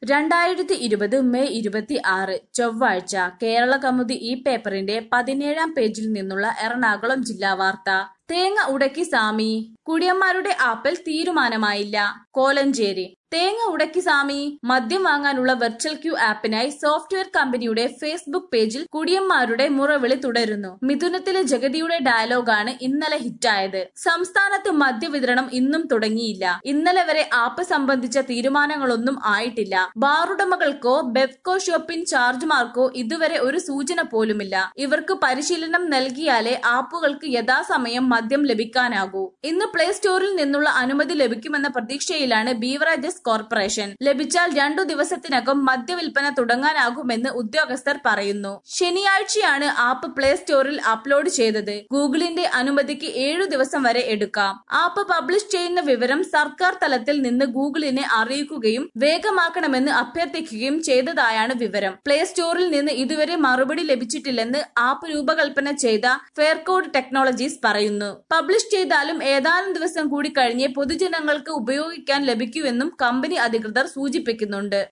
രണ്ടായിരത്തി ഇരുപത് മെയ് ഇരുപത്തി ആറ് ചൊവ്വാഴ്ച കേരള കൗമുദി ഈ പേപ്പറിന്റെ പതിനേഴാം പേജിൽ നിന്നുള്ള എറണാകുളം ജില്ലാ വാർത്ത തേങ്ങ ഉടക്കി സാമി കുടിയന്മാരുടെ ആപ്പിൽ തീരുമാനമായില്ല കോലഞ്ചേരി തേങ്ങ ഉടക്കി സാമി മദ്യം വാങ്ങാനുള്ള വെർച്വൽ ക്യൂ ആപ്പിനായി സോഫ്റ്റ്വെയർ കമ്പനിയുടെ ഫേസ്ബുക്ക് പേജിൽ കുടിയന്മാരുടെ മുറവിളി തുടരുന്നു മിഥുനത്തിലെ ജഗതിയുടെ ഡയലോഗാണ് ഇന്നലെ ഹിറ്റായത് സംസ്ഥാനത്ത് മദ്യവിതരണം ഇന്നും തുടങ്ങിയില്ല ഇന്നലെ വരെ ആപ്പ് സംബന്ധിച്ച തീരുമാനങ്ങളൊന്നും ആയിട്ടില്ല ബാറുടമകൾക്കോ ബെവ്കോ ഷോപ്പ് ഇൻചാർജുമാർക്കോ ഇതുവരെ ഒരു സൂചന പോലുമില്ല ഇവർക്ക് പരിശീലനം നൽകിയാലേ ആപ്പുകൾക്ക് യഥാസമയം മദ്യം ലഭിക്കാനാകൂ ഇന്ന് പ്ലേ സ്റ്റോറിൽ നിന്നുള്ള അനുമതി ലഭിക്കുമെന്ന പ്രതീക്ഷയിലാണ് ബീവറേജസ് കോർപ്പറേഷൻ ലഭിച്ചാൽ രണ്ടു ദിവസത്തിനകം മദ്യവിൽപ്പന തുടങ്ങാനാകുമെന്ന് ഉദ്യോഗസ്ഥർ പറയുന്നു ശനിയാഴ്ചയാണ് ആപ്പ് പ്ലേ സ്റ്റോറിൽ അപ്ലോഡ് ചെയ്തത് ഗൂഗിളിന്റെ അനുമതിക്ക് ഏഴു ദിവസം വരെ എടുക്കാം ആപ്പ് പബ്ലിഷ് ചെയ്യുന്ന വിവരം സർക്കാർ തലത്തിൽ നിന്ന് ഗൂഗിളിനെ അറിയിക്കുകയും വേഗമാക്കണമെന്ന് അഭ്യർത്ഥിക്കുകയും ചെയ്തതായാണ് വിവരം പ്ലേ സ്റ്റോറിൽ നിന്ന് ഇതുവരെ മറുപടി ലഭിച്ചിട്ടില്ലെന്ന് ആപ്പ് രൂപകൽപ്പന ചെയ്ത ഫെയർകോഡ് ടെക്നോളജീസ് പറയുന്നു പബ്ലിഷ് ചെയ്താലും ഏതാനും ദിവസം കൂടി കഴിഞ്ഞേ പൊതുജനങ്ങൾക്ക് ഉപയോഗിക്കാൻ ലഭിക്കൂവെന്നും കമ്പനി അധികൃതർ സൂചിപ്പിക്കുന്നുണ്ട്